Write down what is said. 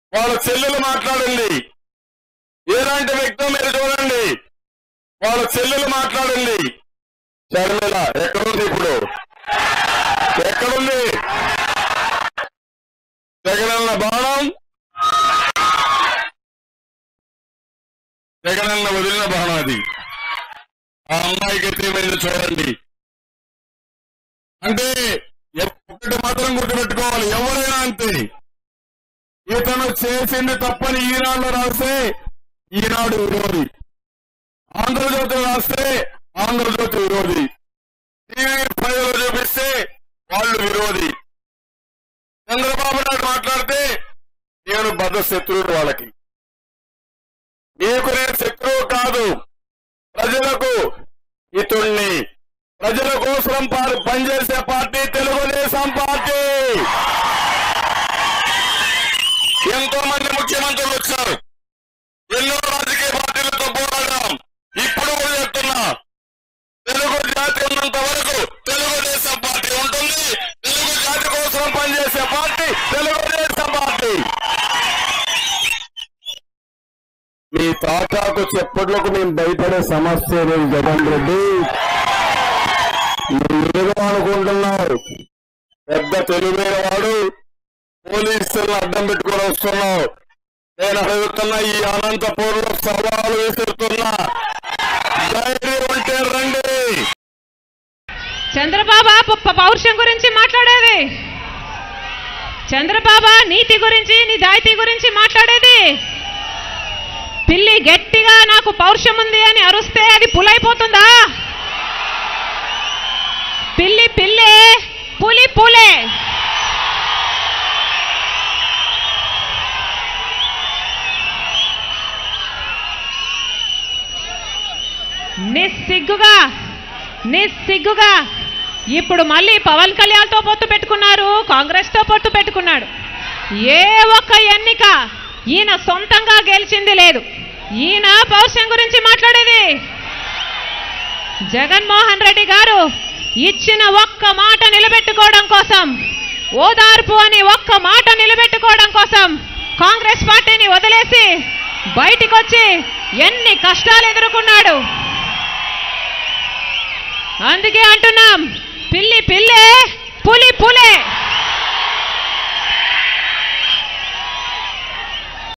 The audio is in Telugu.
వాళ్ళ చెల్లెలు మాట్లాడింది ఎలాంటి వ్యక్తో మీరు చూడండి వాళ్ళ చెల్లెలు మాట్లాడింది షర్మిల ఎక్కడుంది ఇప్పుడు ఎక్కడుంది జగనన్న బాణం జగనన్న వదిలిన బాణం అది ఆ అమ్మాయికి అయితే ఏమైందో చూడండి అంటే ఒక్కటి మాత్రం గుర్తుపెట్టుకోవాలి ఎవరైనా అంతే ఇతను చేసింది తప్పని ఈనాడులో రాస్తే ఈనాడు విరోధి ఆంధ్రజ్యోతి రాస్తే ఆంధ్రజ్యోతి విరోధి టీవీ ఫైవ్ లో చూపిస్తే వాళ్ళు విరోధి చంద్రబాబు నాయుడు మాట్లాడితే నేను బద్ద శత్రువుడు వాళ్ళకి మీకు నేను శత్రువు కాదు ప్రజలకు ఇతుణ్ణి ప్రజల కోసం పా- పనిచేసే పార్టీ తెలుగుదేశం పార్టీ ఎంతో మంది ముఖ్యమంత్రులు వచ్చారు ఎన్నో రాజకీయ పార్టీలతో పోరాడాం ఇప్పుడు కూడా చెప్తున్నా తెలుగు జాతి ఉన్నంత వరకు తెలుగుదేశం పార్టీ ఉంటుంది తెలుగు జాతి కోసం పనిచేసే పార్టీ తెలుగుదేశం పార్టీ మీ తాటాకు చెప్పట్లకు మేము భయపడే సమస్య లేదు జగన్ రెడ్డి మీరు ఏదో అనుకుంటున్నారు పెద్ద తెలివైన వాడు పోలీసులను అడ్డం పెట్టుకొని వస్తున్నావు నేను అడుగుతున్న ఈ అనంతపూర్లో సవాలు విసురుతున్నా ధైర్యం ఉంటే రండి చంద్రబాబు ప- ప- పౌరుషం గురించి మాట్లాడేది చంద్రబాబు నీతి గురించి నిజాయితీ గురించి మాట్లాడేది పిల్లి గట్టిగా నాకు పౌరుషం ఉంది అని అరుస్తే అది పులైపోతుందా పిల్లి పిల్లే పులి పులే నిస్సిగ్గుగా నిస్సిగ్గుగా ఇప్పుడు మళ్ళీ పవన్ కళ్యాణ్తో పొత్తు పెట్టుకున్నారు కాంగ్రెస్తో పొత్తు పెట్టుకున్నాడు ఏ ఒక్క ఎన్నిక ఈయన సొంతంగా గెలిచింది లేదు ఈయన పౌరుషం గురించి మాట్లాడేది జగన్మోహన్ రెడ్డి గారు ఇచ్చిన ఒక్క మాట నిలబెట్టుకోవడం కోసం ఓదార్పు అని ఒక్క మాట నిలబెట్టుకోవడం కోసం కాంగ్రెస్ పార్టీని వదిలేసి బయటికి వచ్చి ఎన్ని కష్టాలు ఎదుర్కొన్నాడు అందుకే అంటున్నాం పిల్లి పిల్లే పులి పులే